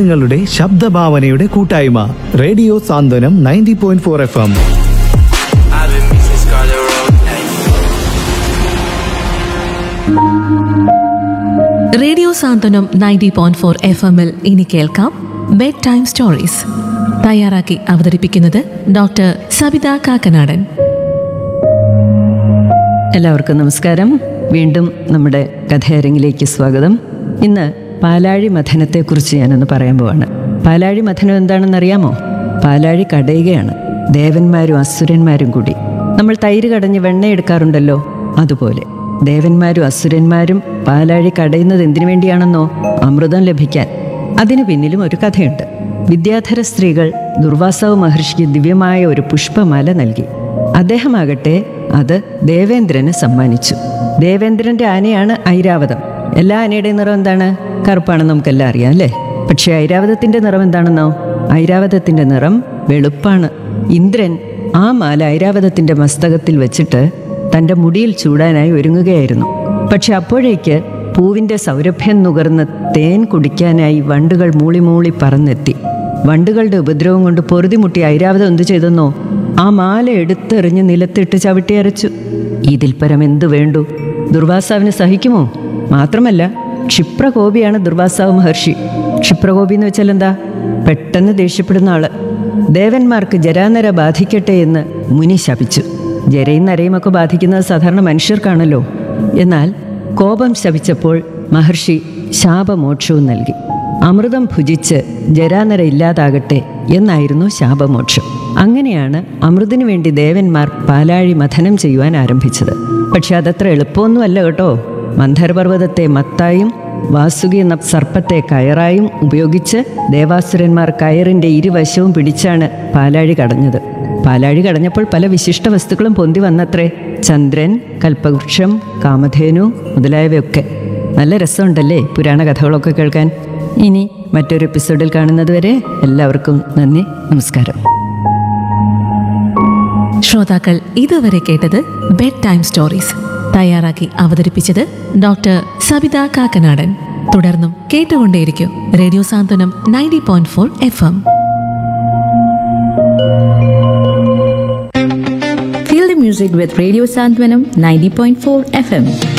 നിങ്ങളുടെ ശബ്ദഭാവനയുടെ കൂട്ടായ്മ radio Santhwanam ninety point four F M I've been missing Scarlet Road. Radio Santhwanam ninety point four F എമ്മിൽ ഇനി കേൾക്കാം ബെഡ് ടൈം സ്റ്റോറീസ് തയ്യാറാക്കി അവതരിപ്പിക്കുന്നത് ഡോക്ടർ സബിത കാക്കനാടൻ എല്ലാവർക്കും നമസ്കാരം വീണ്ടും നമ്മുടെ കഥയരങ്ങിലേക്ക് സ്വാഗതം ഇന്ന് പാലാഴി മഥനത്തെക്കുറിച്ച് ഞാനൊന്ന് പറയാൻ പോവാണ് പാലാഴി മഥനം എന്താണെന്നറിയാമോ പാലാഴി കടയുകയാണ് ദേവന്മാരും അസുരന്മാരും കൂടി നമ്മൾ തൈര് കടഞ്ഞ് വെണ്ണ എടുക്കാറുണ്ടല്ലോ അതുപോലെ ദേവന്മാരും അസുരന്മാരും പാലാഴി കടയുന്നത് എന്തിനു വേണ്ടിയാണെന്നോ അമൃതം ലഭിക്കാൻ അതിനു പിന്നിലും ഒരു കഥയുണ്ട് വിദ്യാധര സ്ത്രീകൾ ദുർവാസാവ് മഹർഷിക്ക് ദിവ്യമായ ഒരു പുഷ്പമാല നൽകി അദ്ദേഹമാകട്ടെ അത് ദേവേന്ദ്രന് സമ്മാനിച്ചു ദേവേന്ദ്രന്റെ ആനയാണ് ഐരാവതം എല്ലാ ആനയുടെയും നിറം എന്താണ് കറുപ്പാണെന്ന് നമുക്കെല്ലാം അറിയാം അല്ലേ പക്ഷേ ഐരാവതത്തിന്റെ നിറം എന്താണെന്നോ ഐരാവതത്തിന്റെ നിറം വെളുപ്പാണ് ഇന്ദ്രൻ ആ മാല ഐരാവതത്തിന്റെ മസ്തകത്തിൽ വെച്ചിട്ട് തന്റെ മുടിയിൽ ചൂടാനായി ഒരുങ്ങുകയായിരുന്നു പക്ഷെ അപ്പോഴേക്ക് പൂവിന്റെ സൗരഭ്യം നുകർന്ന് തേൻ കുടിക്കാനായി വണ്ടുകൾ മൂളി മൂളി പറന്നെത്തി വണ്ടുകളുടെ ഉപദ്രവം കൊണ്ട് പൊറുതിമുട്ടി ഐരാവതം എന്തു ചെയ്തെന്നോ ആ മാല എടുത്തെറിഞ്ഞ് നിലത്തിട്ട് ചവിട്ടിയരച്ചു ഇതിൽ പരം എന്തു വേണ്ടു ദുർവാസാവിന് സഹിക്കുമോ മാത്രമല്ല ക്ഷിപ്രകോപിയാണ് ദുർവാസാവ് മഹർഷി ക്ഷിപ്രകോപി എന്ന് വെച്ചാൽ എന്താ പെട്ടെന്ന് ദേഷ്യപ്പെടുന്ന ആള് ദേവന്മാർക്ക് ജരാനര ബാധിക്കട്ടെ എന്ന് മുനി ശപിച്ചു ജരയും നരയുമൊക്കെ ബാധിക്കുന്നത് സാധാരണ മനുഷ്യർക്കാണല്ലോ എന്നാൽ കോപം ശപിച്ചപ്പോൾ മഹർഷി ശാപമോക്ഷവും നൽകി അമൃതം ഭുജിച്ച് ജരാനര ഇല്ലാതാകട്ടെ എന്നായിരുന്നു ശാപമോക്ഷം അങ്ങനെയാണ് അമൃതിനു വേണ്ടി ദേവന്മാർ പാലാഴി മഥനം ചെയ്യുവാൻ ആരംഭിച്ചത് പക്ഷെ അതത്ര എളുപ്പമൊന്നുമല്ല കേട്ടോ മന്ധരപർവ്വതത്തെ മത്തായും വാസുകി എന്ന സർപ്പത്തെ കയറായും ഉപയോഗിച്ച് ദേവാസുരന്മാർ കയറിന്റെ ഇരുവശവും പിടിച്ചാണ് പാലാഴി കടഞ്ഞത് പാലാഴി കടഞ്ഞപ്പോൾ പല വിശിഷ്ട വസ്തുക്കളും പൊന്തി വന്നത്രേ ചന്ദ്രൻ കൽപ്പവൃക്ഷം കാമധേനു മുതലായവയൊക്കെ നല്ല രസമുണ്ടല്ലേ പുരാണ കഥകളൊക്കെ കേൾക്കാൻ ഇനി മറ്റൊരു എപ്പിസോഡിൽ കാണുന്നത് വരെ എല്ലാവർക്കും നന്ദി നമസ്കാരം ശ്രോതാക്കൾ ഇതുവരെ കേട്ടത് ബെഡ് ടൈം സ്റ്റോറീസ് തയ്യാറാക്കി അവതരിപ്പിച്ചത് ഡോക്ടർ സബിത കാക്കനാടൻ തുടർന്നും കേട്ടുകൊണ്ടേയിരിക്കും radio Santhwanam ninety point four F M Feel the music with Radio Santwanam 90.4 FM.